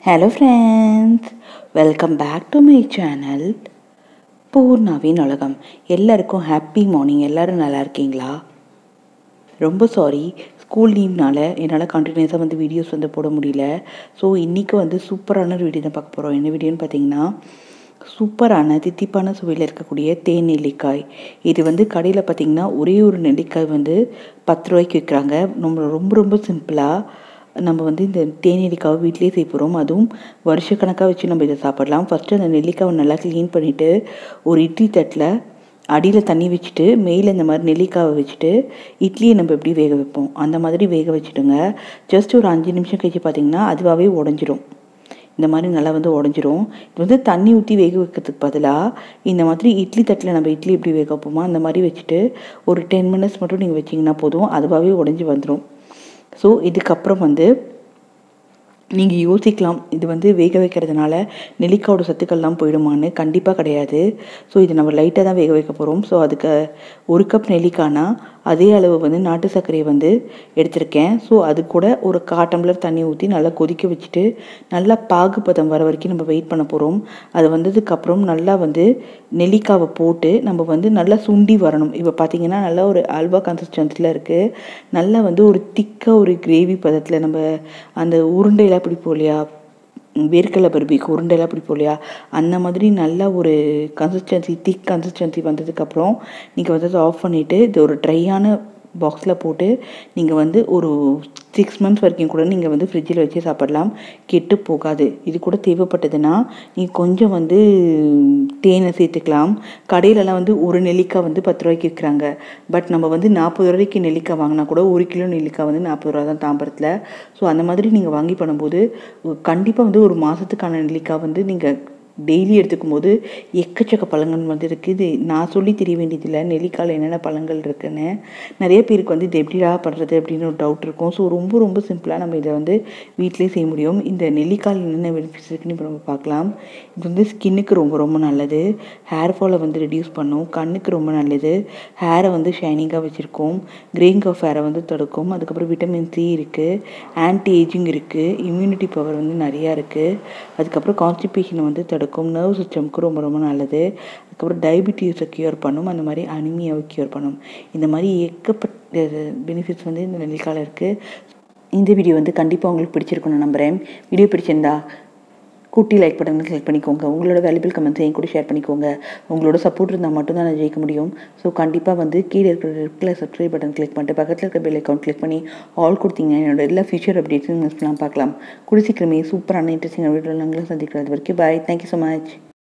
hello friends welcome back to my channel பூர்ணாவின் உலகம் எல்லாருக்கும் ஹாப்பி மார்னிங் எல்லோரும் நல்லா இருக்கீங்களா ரொம்ப சாரி ஸ்கூல் லீவ்னால என்னால் கண்டினியூஸாக வந்து வீடியோஸ் வந்து போட முடியல ஸோ இன்றைக்கி வந்து சூப்பரான ஒரு வீடியோ தான் பார்க்க போகிறோம் என்ன வீடியோன்னு பார்த்தீங்கன்னா சூப்பரான தித்திப்பான சுவையில் இருக்கக்கூடிய தேன் நெல்லிக்காய் இது வந்து கடையில் பார்த்தீங்கன்னா ஒரே ஒரு நெல்லிக்காய் வந்து பத்து ரூபாய்க்கு விற்கிறாங்க நம்ம ரொம்ப ரொம்ப சிம்பிளாக நம்ம வந்து இந்த தேன் நெல்லிக்காவை வீட்டிலே செய்ய போகிறோம் அதுவும் வருஷக்கணக்காக வச்சு நம்ம இதை சாப்பிடலாம் ஃபஸ்ட்டு அந்த நெல்லிக்காவை நல்லா க்ளீன் பண்ணிவிட்டு ஒரு இட்லி தட்டில் அடியில் தண்ணி வச்சுட்டு மேலே இந்த மாதிரி நெல்லிக்காவை வச்சுட்டு இட்லியை நம்ம எப்படி வேக வைப்போம் அந்த மாதிரி வேக வச்சுடுங்க ஜஸ்ட் ஒரு அஞ்சு நிமிஷம் கழிச்சு பார்த்தீங்கன்னா அதுவாகவே உடஞ்சிரும் இந்த மாதிரி நல்லா வந்து உடஞ்சிரும் இது வந்து தண்ணி ஊற்றி வேக வைக்கிறதுக்கு பதிலாக இந்த மாதிரி இட்லி தட்டில் நம்ம இட்லி எப்படி வேக வைப்போமோ அந்த மாதிரி வச்சுட்டு ஒரு டென் மினிட்ஸ் மட்டும் நீங்கள் வச்சிங்கன்னா போதும் அதுவாகவே உடஞ்சி வந்துடும் ஸோ இதுக்கப்புறம் வந்து நீங்கள் யோசிக்கலாம் இது வந்து வேக வைக்கிறதுனால நெல்லிக்காயோட சத்துக்கள்லாம் போயிடுமான்னு கண்டிப்பாக கிடையாது ஸோ இது நம்ம லைட்டாக தான் வேக வைக்க போகிறோம் ஸோ அதுக்கு ஒரு கப் நெல்லிக்காய்னா அதே அளவு வந்து நாட்டு சர்க்கரையை வந்து எடுத்திருக்கேன் ஸோ அது கூட ஒரு கா டம்ளர் தண்ணி ஊற்றி நல்லா கொதிக்க வச்சுட்டு நல்லா பாகுபதம் வர வரைக்கும் நம்ம வெயிட் பண்ண போகிறோம் அது வந்ததுக்கப்புறம் நல்லா வந்து நெல்லிக்காவை போட்டு நம்ம வந்து நல்லா சுண்டி வரணும் இப்போ பார்த்தீங்கன்னா நல்லா ஒரு அல்வா கன்சிஸ்டன்சியில் இருக்குது நல்லா வந்து ஒரு திக்காக ஒரு கிரேவி பதத்தில் நம்ம அந்த உருண்டையெல்லாம் பிடிப்போம் இல்லையா வேர்க்கடலை பருப்பிக்கு உருண்டைலாம் பிடிப்போம் இல்லையா அந்த மாதிரி நல்ல ஒரு கன்சிஸ்டன்சி திக் கன்சிஸ்டன்சி வந்ததுக்கப்புறம் நீங்கள் வந்து அதை ஆஃப் பண்ணிவிட்டு இது ஒரு ட்ரையான பாக்ஸில் போட்டு நீங்கள் வந்து ஒரு சிக்ஸ் மந்த்ஸ் வரைக்கும் கூட நீங்கள் வந்து ஃப்ரிட்ஜில் வச்சு சாப்பிடலாம் கெட்டு போகாது இது கூட தேவைப்பட்டதுன்னா நீங்கள் கொஞ்சம் வந்து தேனை சேர்த்துக்கலாம் கடையிலலாம் வந்து ஒரு நெல்லிக்காய் வந்து பத்து ரூபாய்க்கு விற்கிறாங்க பட் நம்ம வந்து நாற்பது ரூபாய்க்கு நெல்லிக்காய் வாங்கினா கூட ஒரு கிலோ நெல்லிக்காய் வந்து நாற்பது ரூபா தான் தாம்பரத்தில் ஸோ அந்த மாதிரி நீங்கள் வாங்கி பண்ணும்போது கண்டிப்பாக வந்து ஒரு மாதத்துக்கான நெல்லிக்காய் வந்து நீங்கள் டெய்லி எடுத்துக்கும் போது எக்கச்சக்க பழங்கள் வந்து இருக்குது நான் சொல்லி தெரிய வேண்டியதில்லை நெல்லிக்காயில் என்னென்ன பழங்கள் இருக்குன்னு நிறைய பேருக்கு வந்து இது எப்படிடா பண்ணுறது அப்படின்னு ஒரு டவுட் இருக்கும் ஸோ ரொம்ப ரொம்ப சிம்பிளாக நம்ம இதை வந்து வீட்டிலே செய்ய முடியும் இந்த நெல்லிக்காயில் என்னென்ன பெனிஃபிட்ஸ் இருக்குன்னு இப்போ நம்ம பார்க்கலாம் இது வந்து ஸ்கின்னுக்கு ரொம்ப ரொம்ப நல்லது ஹேர் ஃபாலை வந்து ரெடியூஸ் பண்ணும் கண்ணுக்கு ரொம்ப நல்லது ஹேரை வந்து ஷைனிங்காக வச்சுருக்கோம் கிரேயிங் ஆஃப் ஹேரை வந்து தடுக்கும் அதுக்கப்புறம் விட்டமின் சி இருக்குது ஆன்டி ஏஜிங் இருக்குது இம்யூனிட்டி பவர் வந்து நிறையா இருக்குது அதுக்கப்புறம் கான்ஸ்டிபேஷனை வந்து தடுக்கும் தடுக்கும் நர்வ் சிஸ்டம்க்கு ரொம்ப ரொம்ப நல்லது அதுக்கப்புறம் டயபிட்டிஸை க்யூர் பண்ணும் அந்த மாதிரி அனிமியாவை க்யூர் பண்ணும் இந்த மாதிரி ஏக்கப்பட்ட பெனிஃபிட்ஸ் வந்து இந்த நெல்லிக்காயில் இருக்குது இந்த வீடியோ வந்து கண்டிப்பாக உங்களுக்கு பிடிச்சிருக்குன்னு நம்புகிறேன் வீடியோ பிடிச்சிருந்தா குட்டி லைக் பட்டன் கிளிக் பண்ணிக்கோங்க உங்களோட வேல்யூபிள் கமெண்ட்ஸ் என் கூட ஷேர் பண்ணிக்கோங்க உங்களோட சப்போர்ட் இருந்தால் மட்டும்தான் நான் ஜெயிக்க முடியும் ஸோ கண்டிப்பாக வந்து கீழே இருக்கிற ரெட்டில் சப்ஸ்கிரைப் பட்டன் கிளிக் பண்ணிட்டு பக்கத்தில் இருக்க பெல் அக்கௌண்ட் கிளிக் பண்ணி ஆல் கொடுத்தீங்க என்னோட எல்லா ஃபியூச்சர் அப்டேட்ஸும் மிஸ் பண்ணலாம் பார்க்கலாம் குடி சீக்கிரமே சூப்பரான இன்ட்ரெஸ்டிங் வீடியோ நாங்களும் சந்திக்கிறது வரைக்கும் பாய் தேங்க்யூ ஸோ மச்